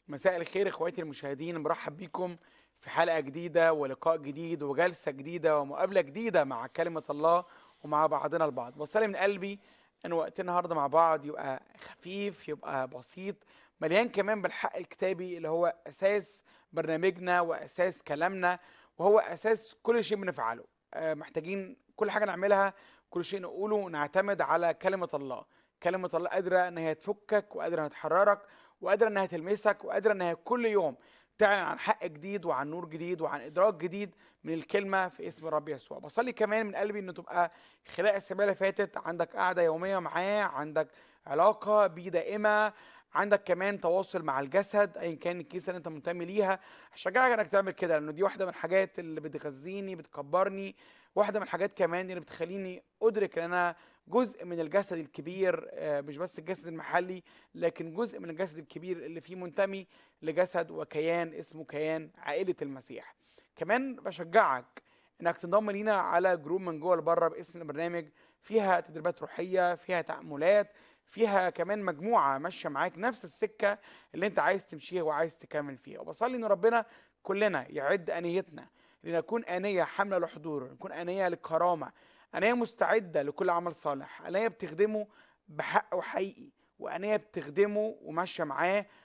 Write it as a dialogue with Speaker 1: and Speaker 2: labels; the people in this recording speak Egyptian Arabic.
Speaker 1: مساء الخير اخواتي المشاهدين برحب بيكم في حلقة جديدة ولقاء جديد وجلسة جديدة ومقابلة جديدة مع كلمة الله ومع بعضنا البعض بصلي من قلبي ان وقتنا النهارده مع بعض يبقى خفيف يبقى بسيط مليان كمان بالحق الكتابي اللي هو اساس برنامجنا واساس كلامنا وهو اساس كل شيء بنفعله آه، محتاجين كل حاجة نعملها كل شيء نقوله نعتمد على كلمة الله كلمة الله قادرة ان هي تفكك وقادرة انها تحررك وقادرة انها تلمسك وقادرة انها كل يوم تعلن عن حق جديد وعن نور جديد وعن ادراك جديد من الكلمه في اسم الرب يسوع بصلي كمان من قلبي ان تبقى خلال الاسابيع اللي فاتت عندك قعده يوميه معاه عندك علاقه بيه دائمه عندك كمان تواصل مع الجسد ايا كان الكيسه اللي انت منتمي ليها اشجعك انك تعمل كده لانه دي واحده من الحاجات اللي بتغذيني بتكبرني واحده من الحاجات كمان اللي بتخليني ادرك ان انا جزء من الجسد الكبير آه، مش بس الجسد المحلي لكن جزء من الجسد الكبير اللي فيه منتمي لجسد وكيان اسمه كيان عائلة المسيح كمان بشجعك انك تنضم لينا على جروب من جوه لبره باسم البرنامج فيها تدريبات روحية فيها تأملات فيها كمان مجموعة ماشية معاك نفس السكة اللي انت عايز تمشيها وعايز تكمل فيها وبصلي ان ربنا كلنا يعد آنيتنا لنكون آنية حاملة لحضوره نكون آنية للكرامة آنية مستعدة لكل عمل صالح آنية بتخدمه بحق وحقيقي وآنية بتخدمه وماشية معاه